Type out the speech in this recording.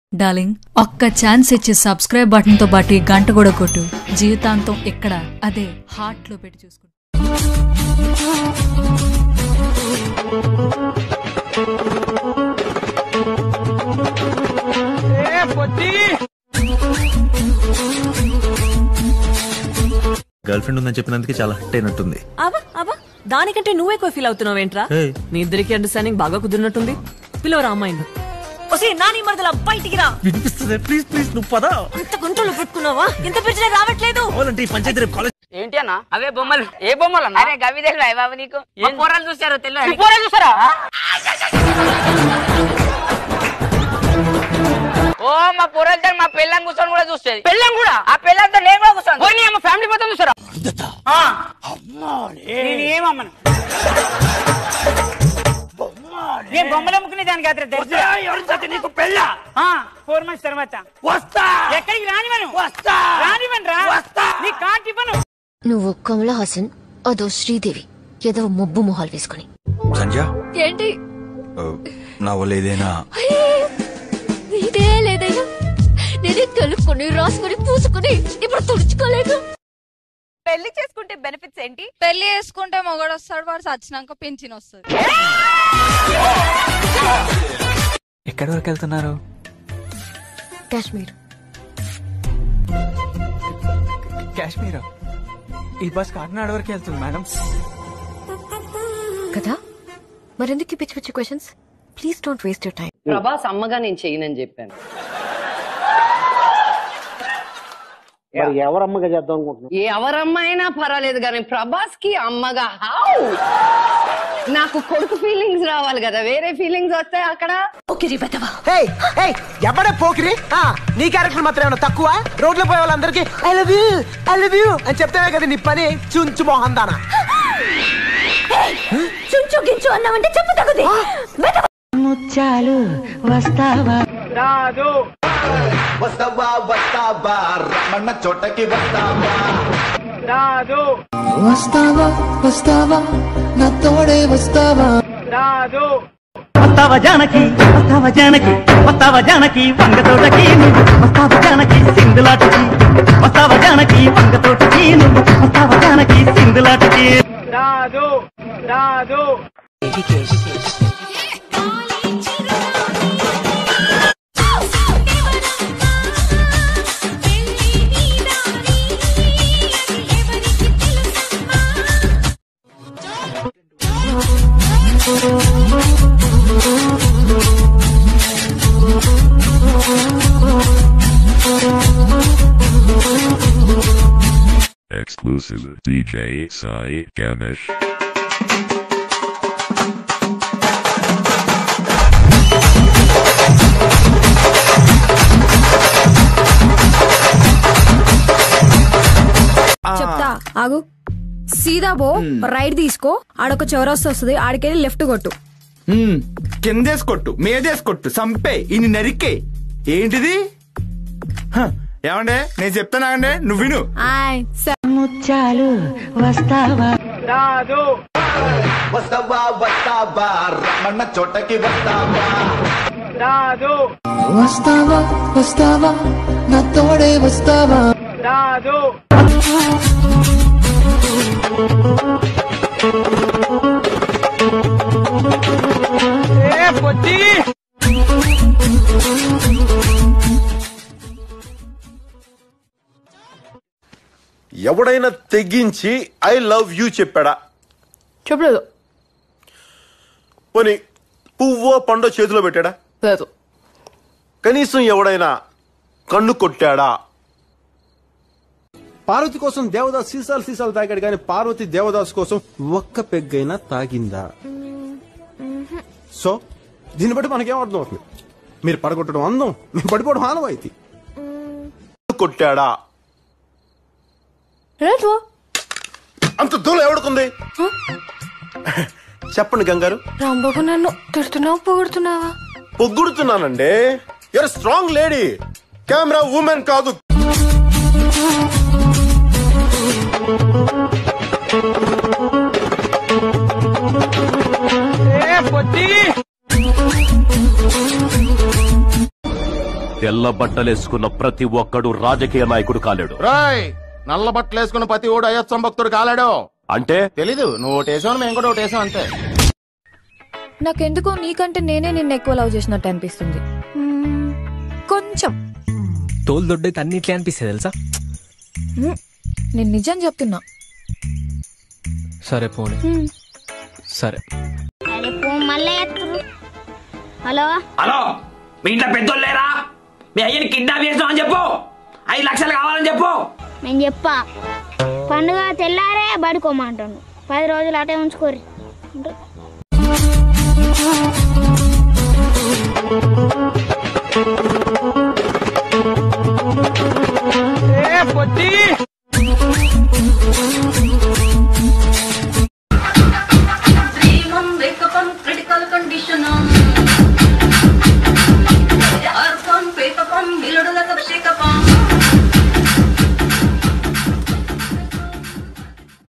Darling ఒక్క chance ఇచ్చి subscribe button తో పాటు ఈ గంట కూడా కొట్టు జీవితాంతం ఇక్కడ అదే హార్ట్ లో పెట్టి చూసుకుంటా గర్ల్ ఫ్రెండ్ ఉందని చెప్పినందుకే చాలా హట్ అయినట్టుంది అవా అవా దానికంటే నువ్వే ఎక్కువ ఫీల్ అవుతున్నావు ఏంట్రా ఏయ్. మీ ఇద్దరికి అండర్స్టాండింగ్ బాగా కుదిరినట్టుంది పిలవరా అమ్మాయిని ఒసే నాని మరదల బయటికి రా వినిపిస్తుంది ప్లీజ్ ప్లీజ్ నువ్వు పదా అంత గుంటలు పెట్టుకున్నావా ఇంత పిలిచినా రావట్లేదు కావాలంటే ఈ పంచాయతీ రేపు కాలేజ్ ఏంటి అన్న అవే బొమ్మలు ఏ బొమ్మలు అన్న అరే గవి తెలియ బాబు నీకు మా పోరాలు చూసారు తెలియదు పోరాలు చూసారా ఓ మా పోరాలతో మా పెళ్ళని కూర్చొని కూడా చూస్తుంది పెళ్ళం కూడా ఆ పెళ్ళంతో నేను కూడా కూర్చోను పోనీ మా ఫ్యామిలీ మొత్తం చూసారా నేను ఏమమ్మను నేను బొమ్మలు అమ్ముకునే దానికి కాదు నీకు పెళ్ళ ఫోర్ మంత్స్ తర్వాత వస్తా ఎక్కడికి రాని మనం వస్తా రానివన్ రా వస్తా నీ కార్డు ఇవ్వను నువ్వు కమలా హాసన్ అదో శ్రీదేవి ఏదో మొబ్బు మొహాలు వేసుకుని సంజ ఏంటి ఆ, నా వల్ల ఏదైనా ఇదే లేదయ్యా నేనే తెలుసుకుని రాసుకుని పూసుకుని ఇప్పుడు తుడుచుకోలేదు పెళ్లి చేసుకుంటే బెనిఫిట్స్ ఏంటి పెళ్లి చేసుకుంటే మొగడు వస్తాడు వాడు చచ్చినాక పెంచిన వస్తుంది ఎక్కడి వరకు వెళ్తున్నారు కాశ్మీర్ కాశ్మీర్ ఈ బస్ కాకినాడ వరకు వెళ్తుంది మేడం కదా మరెందుకు ఈ పిచ్చి పిచ్చి questions please don't waste your time Prabhas అమ్మగా నేను చేయనని చెప్పాను ఎవరమ్మగా చేద్దాం అనుకుంటున్నాం ఏ ఎవరమ్మ అయినా పర్వాలేదు కానీ ప్రభాస్ కి అమ్మగా హౌ నాకు కొడుకు ఫీలింగ్స్ రావాలి కదా వేరే ఫీలింగ్స్ వస్తాయి అక్కడ ఎవడే పోకిరి ఆ, నీ క్యారెక్టర్ మాత్రం ఏమైనా తక్కువ రోడ్లో పోయే వాళ్ళందరికీ I love you I love you అని చెప్తావే కదా నీ పని చుంచు మోహన్ దానా చుంచు గించు అన్నావంటే చెప్పు తగుది వస్తావా వస్తావా రమణ చోటకి వస్తావా వస్తావా వస్తావా నా తోడే వస్తావా వస్తావా జానకి వస్తావా జానకి వస్తావా జానకి వంగ తోటకి నువ్వు వస్తావా జానకి సింధులాటకి వస్తావా జానకి వంగ తోటకి నువ్వు వస్తావా Janaki సింధులాటకి Exclusive DJ Sai Ganesh. చెప్తా ఆగు సీదా పో రైట్ తీసుకో ఆడొక చౌరస్తా వస్తుంది ఆడికెళ్ళి లెఫ్ట్ కొట్టు కిందేసి కొట్టు మీదేసి కొట్టు సంపే ఇన్ని నరికే ఏంటిది హ, ఏమండే నేను చెప్తానండే నువ్వు విను ఆయ్ వస్తావా వస్తావా రమణ చోటకి వస్తావా వస్తావా వస్తావా నా తోడే వస్తావా ఎవడైనా తెగించి ఐ లవ్ యూ చెప్పాడా చెప్పలేదు పోనీ పువ్వో పండో చేతిలో పెట్టాడా లేదు కనీసం ఎవడైనా కన్ను కొట్టాడా పార్వతి కోసం దేవదాస్ సీసాలు సీసాలు తాగాడు కానీ పార్వతి దేవదాస్ కోసం ఒక్క పెగ్గైనా తాగిందా సో దీన్ని బట్టి మనకేం అర్థం అవుతుంది మీరు పడగొట్టడం అందం మీరు పడిపోవడం ఆనవాయితీ కన్ను కొట్టాడా లేదు అంత దూరం ఎవడుకుంది చెప్పండి గంగారు రాంబాబు నన్ను తిడుతున్నావు పొగుడుతున్నావా పొగ్గుడుతున్నానండి your strong lady camera woman కాదు తెల్ల బట్టలేసుకున్న ప్రతి ఒక్కడు రాజకీయ నాయకుడు కాలేడు రాయ్ నల్ల బట్టలు వేసుకున్న ప్రతి ఓడు అయ్యత్సం భక్తుడు కాలాడు అంటే తెలీదు నువ్వు ఓటేసావు మేము కూడా ఓటేసాం అంతే నాకెందుకో నీకంటే నేనే నిన్ను ఎక్కువ లవ్ చేసినట్టు అనిపిస్తుంది మ్మ్, కొంచెం తోలు దొడ్డైతే అన్ని ఇట్లే అనిపిస్తుంది తెలుసా మ్మ్, నేను నిజం చెప్తున్నా సరే పోనీ మ్మ్. సరే మళ్ళీ ఎత్తురు హలో హలో మీ ఇంట్లో పెద్దోళ్ళు లేరా మీ అయ్యని కిడ్నాప్ చేస్తాం అని చెప్పు ఐదు లక్షలు కావాలని చెప్పు నేను చెప్పా పండుగ తెల్లారే బడుకోమంటాను పది రోజులు అటే ఉంచుకోరి